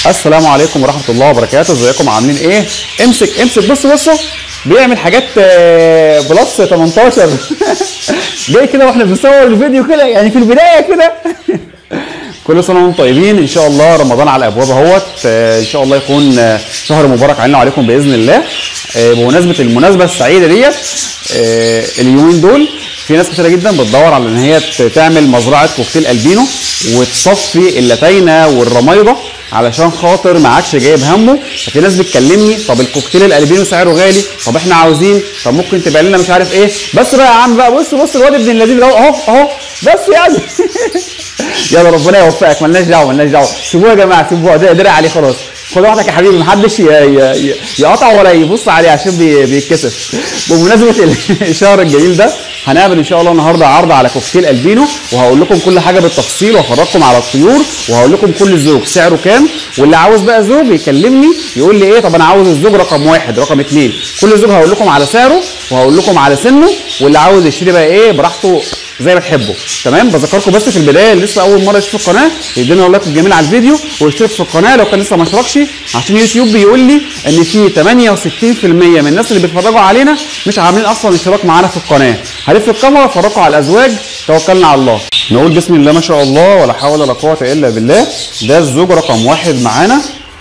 السلام عليكم ورحمه الله وبركاته ازيكم عاملين ايه امسك امسك بص بص بيعمل حاجات آه، بلس 18 جاي كده واحنا بنصور الفيديو كده يعني في البدايه كده كل سنه وانتم طيبين ان شاء الله رمضان على الابواب اهوت آه، ان شاء الله يكون آه، شهر مبارك علينا وعليكم باذن الله آه، بمناسبه المناسبه السعيده ديت آه، اليومين دول في ناس كتيره جدا بتدور على ان هي ت- تعمل مزرعه كوكتيل البينو وتصفي اللاتينه والرمايضه علشان خاطر ما عادش جايب همه ففي ناس بتكلمني طب الكوكتيل الالبينو سعره غالي طب احنا عاوزين طب ممكن تبقى لنا مش عارف ايه بس بقى يا عم بقى بص بص الواد ابن الذين ده اهو اهو بس يعني يلا ربنا يوفقك ملناش دعوه ملناش دعوه سيبوه يا جماعه سيبوه ده درع عليه خلاص خد واحدك يا حبيبي محدش ي- ي- ي- يقطع ولا يبص عليه عشان بي- بيتكسف بمناسبه ال- الشهر الجميل ده هنعمل ان شاء الله النهارده عرض على كوكتيل البينو وهقول لكم كل حاجه بالتفصيل وهفرجكم على الطيور وهقول لكم كل زوج سعره كام واللي عاوز بقى زوج يكلمني يقول لي ايه طب انا عاوز الزوج رقم واحد رقم اثنين كل زوج هقول لكم على سعره وهقول لكم على سنه واللي عاوز يشتري بقى ايه براحته زي ما تحبوا تمام بذكركم بس في البدايه اللي لسه اول مره يشوف القناه يدينا لايك الجميل على الفيديو ويشترك في القناه لو كان لسه ما اشتركش عشان يوتيوب بيقول لي ان في 68% من الناس اللي بيتفرجوا علينا مش عاملين اصلا اشتراك معانا في القناه هلف الكاميرا افرجكم على الازواج توكلنا على الله نقول بسم الله ما شاء الله ولا حول ولا قوه الا بالله ده الزوج رقم واحد معانا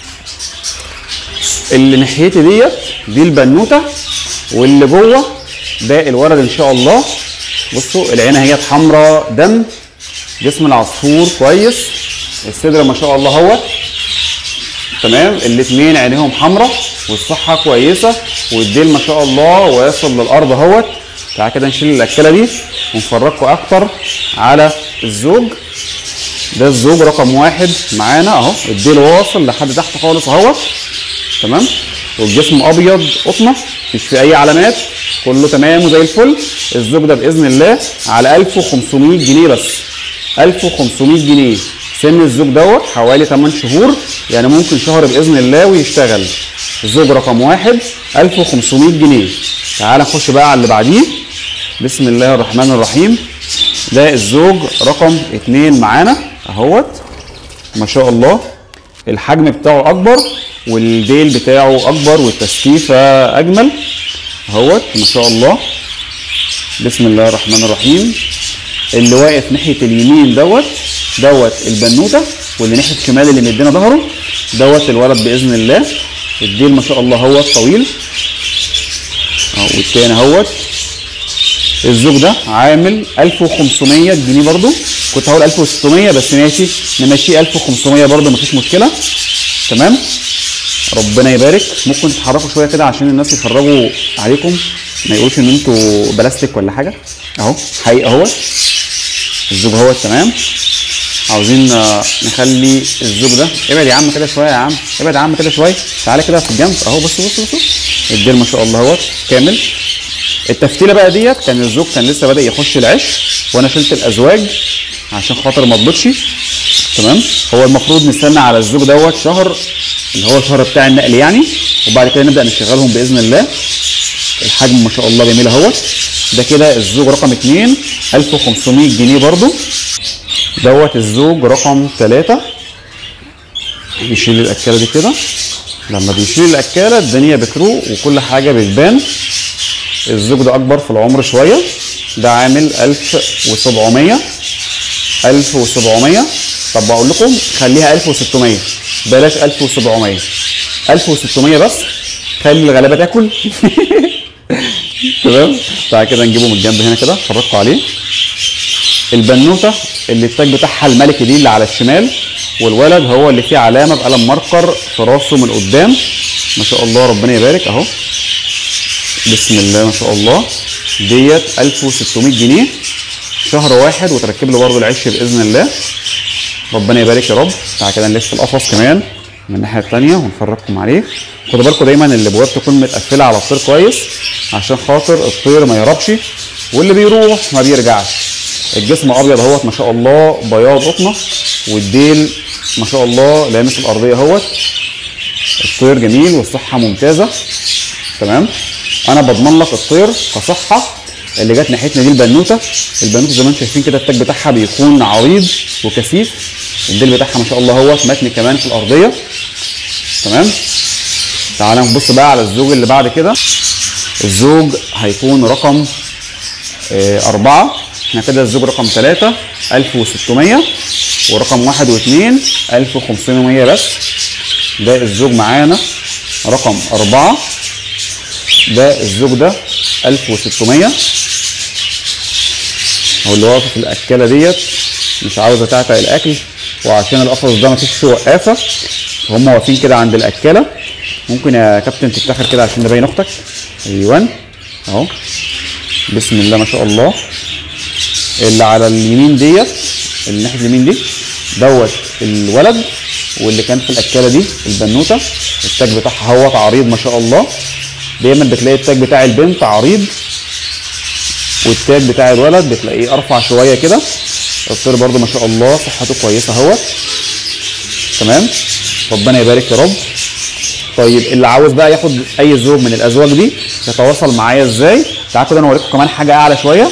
اللي ناحيتي ديت دي البنوته واللي جوه ده الولد ان شاء الله بصوا العينه هي حمراء دم جسم العصفور كويس الصدر ما شاء الله هو تمام الاثنين عينيهم حمراء والصحه كويسه والديل ما شاء الله واصل للارض اهوت تعالى كده نشيل الاكله دي ونفرجكم اكتر على الزوج ده الزوج رقم واحد معانا اهو الديل واصل لحد تحت خالص اهوت تمام والجسم ابيض قطنه مش في اي علامات كله تمام وزي الفل الزوج ده باذن الله على 1500 جنيه بس 1500 جنيه سن الزوج دوت حوالي 8 شهور يعني ممكن شهر باذن الله ويشتغل الزوج رقم واحد 1500 جنيه تعال نخش بقى على اللي بعديه بسم الله الرحمن الرحيم ده الزوج رقم اتنين معانا اهوت ما شاء الله الحجم بتاعه اكبر والديل بتاعه اكبر والتسقيفه اجمل اهوت ما شاء الله بسم الله الرحمن الرحيم اللي واقف ناحيه اليمين دوت دوت البنوته واللي ناحيه الشمال اللي مدينا ظهره دوت الولد باذن الله الديل ما شاء الله هو طويل اهو والتاني اهوت الزوج ده عامل 1500 جنيه برضو كنت هقول 1600 بس ماشي نمشيه 1500 برضو مفيش مشكله تمام ربنا يبارك ممكن تتحركوا شويه كده عشان الناس يتفرجوا عليكم ما يقولوش ان انتوا بلاستيك ولا حاجه اهو حقيقي اهوت الزوج اهوت تمام عاوزين آه، نخلي الزوج ده ابعد يا عم كده شويه يا عم ابعد يا عم كده شويه تعالى كده في الجنب اهو بص بص بص الديل ما شاء الله اهوت كامل التفتيله بقى ديت كان الزوج كان لسه بادئ يخش العش وانا شلت الازواج عشان خاطر ما تبطش تمام هو المفروض نستنى على الزوج دوت شهر اللي هو الشهر بتاع النقل يعني وبعد كده نبدا نشغلهم باذن الله الحجم ما شاء الله جميل اهوت ده كده الزوج رقم اتنين 1500 جنيه برضو دوت الزوج رقم ثلاثة يشيل الأكالة دي كده لما بيشيل الأكالة الدنيا بتروق وكل حاجة بتبان الزوج ده أكبر في العمر شوية ده عامل 1700 1700 طب بقول لكم خليها 1600 بلاش 1700 1600 بس خلي الغلابة تاكل تمام تعالى كده نجيبه من الجنب هنا كده اتفرجوا عليه البنوته اللي التاج بتاعها الملكي دي اللي على الشمال والولد هو اللي فيه علامه بقلم ماركر في راسه من قدام ما شاء الله ربنا يبارك اهو بسم الله ما شاء الله ديت 1600 جنيه شهر واحد وتركب له برضه العش باذن الله ربنا يبارك يا رب تعالى كده نلف القفص كمان من الناحيه الثانيه ونفرجكم عليه خدوا بالكم دايما الابواب تكون متقفله على الطير كويس عشان خاطر الطير ما يهربش واللي بيروح ما بيرجعش الجسم ابيض اهوت ما شاء الله بياض قطنه والديل ما شاء الله لامس الارضيه اهوت الطير جميل والصحه ممتازه تمام انا بضمن لك الطير كصحه اللي جت ناحيتنا دي البنوته البنوته زي ما انتم شايفين كده التاج بتاعها بيكون عريض وكثيف الديل بتاعها ما شاء الله اهوت متني كمان في الارضيه تمام تعالى نبص بقى على الزوج اللي بعد كده الزوج هيكون رقم آه، أربعة احنا كده الزوج رقم ثلاثة 1600 ورقم واحد واثنين 1500 بس ده الزوج معانا رقم أربعة ده الزوج ده 1600 هو اللي واقف في الأكالة ديت مش عاوزة تعتق الأكل وعشان القفص ده مفيش فيه وقافة فهم واقفين كده عند الأكالة ممكن يا كابتن تفتخر كده عشان نبين أختك أيوان أهو بسم الله ما شاء الله اللي على اليمين ديت اللي ناحيه اليمين دي دوت الولد واللي كان في الاكاله دي البنوته التاج بتاعها هو عريض ما شاء الله دايما بتلاقي التاج بتاع البنت عريض والتاج بتاع الولد بتلاقيه ارفع شويه كده الطير برده ما شاء الله صحته كويسه اهوت تمام ربنا يبارك يا رب طيب اللي عاوز بقى ياخد اي زوج من الازواج دي يتواصل معايا ازاي تعالوا كده انا اوريكم كمان حاجه اعلى شويه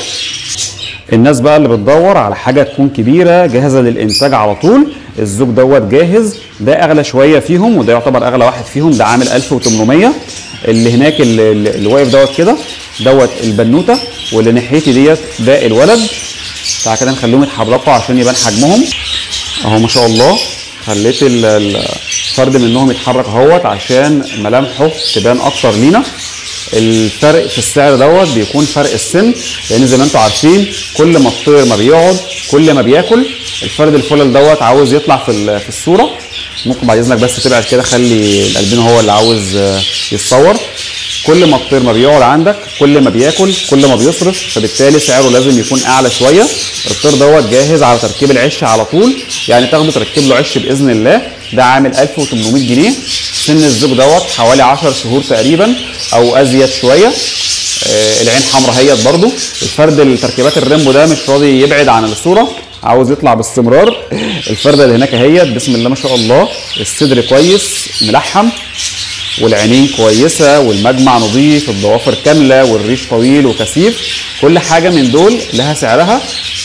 الناس بقى اللي بتدور على حاجه تكون كبيره جاهزه للانتاج على طول الزوج دوت جاهز ده اغلى شويه فيهم وده يعتبر اغلى واحد فيهم ده عامل 1800 اللي هناك اللي, اللي واقف دوت كده دوت البنوته واللي ناحيتي ديت ده الولد تعالى كده نخليهم يتحركوا عشان يبان حجمهم اهو ما شاء الله خليت ال- ال- فرد منهم يتحرك اهوت عشان ملامحه تبان اكتر لينا الفرق في السعر دوت بيكون فرق السن لان زي ما انتم عارفين كل ما الطير ما بيقعد كل ما بياكل الفرد الفلل دوت عاوز يطلع في ال- في الصوره ممكن بعد اذنك بس تبعد كده خلي الالبينو هو اللي عاوز آه، يتصور كل ما الطير ما بيقعد عندك كل ما بياكل كل ما بيصرف فبالتالي سعره لازم يكون اعلى شويه الطير دوت جاهز على تركيب العش على طول يعني تاخده تركب له عش باذن الله ده عامل 1800 جنيه سن الزوج دوت حوالي 10 شهور تقريبا او ازيد شويه آه، العين حمراء هيت برضو الفرد التركيبات الريمبو ده مش راضي يبعد عن الصوره عاوز يطلع باستمرار الفرده اللي هناك اهيت بسم الله ما شاء الله الصدر كويس ملحم والعينين كويسه والمجمع نظيف الضوافر كامله والريش طويل وكثيف كل حاجه من دول لها سعرها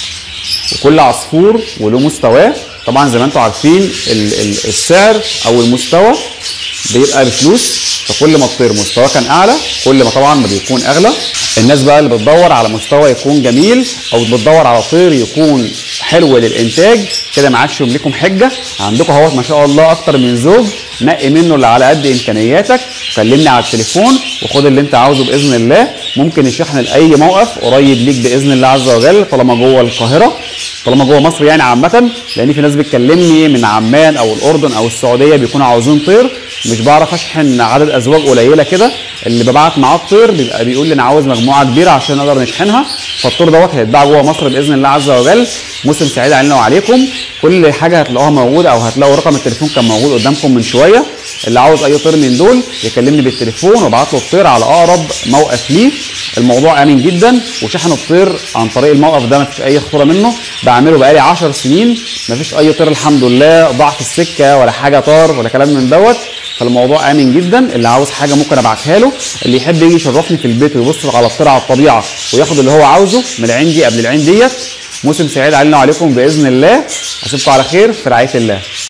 وكل عصفور وله مستواه طبعا زي ما انتم عارفين ال- ال- السعر او المستوى بيبقى بفلوس فكل ما الطير مستواه كان اعلى كل ما طبعا ما بيكون اغلى الناس بقى اللي بتدور على مستوى يكون جميل او بتدور على طير يكون حلو للانتاج كده ما عادش لكم حجه عندكم اهوت ما شاء الله اكتر من زوج نقي منه اللي على قد امكانياتك كلمني على التليفون وخد اللي انت عاوزه باذن الله ممكن الشحن لاي موقف قريب ليك باذن الله عز وجل طالما جوه القاهره طالما جوه مصر يعني عامه لان في ناس بتكلمني من عمان او الاردن او السعوديه بيكونوا عاوزين طير مش بعرف اشحن عدد ازواج قليله كده اللي ببعت معاه الطير بيبقى بيقول لي انا عاوز مجموعه كبيره عشان نقدر نشحنها فالطير دوت هيتباع جوه مصر باذن الله عز وجل موسم سعيد علينا وعليكم كل حاجه هتلاقوها موجوده او هتلاقوا رقم التليفون كان موجود قدامكم من شويه اللي عاوز اي طير من دول يكلمني بالتليفون وابعت له الطير على اقرب موقف ليه الموضوع امن جدا وشحن الطير عن طريق الموقف ده مفيش اي خطوره منه بعمله بقالي 10 سنين مفيش اي طير الحمد لله ضاع في السكه ولا حاجه طار ولا كلام من دوت فالموضوع امن جدا اللي عاوز حاجه ممكن ابعتها له اللي يحب يجي يشرفني في البيت ويبص على الطير على الطبيعه وياخد اللي هو عاوزه من العين دي قبل العين ديت موسم سعيد علينا وعليكم باذن الله اشوفكم على خير في رعايه الله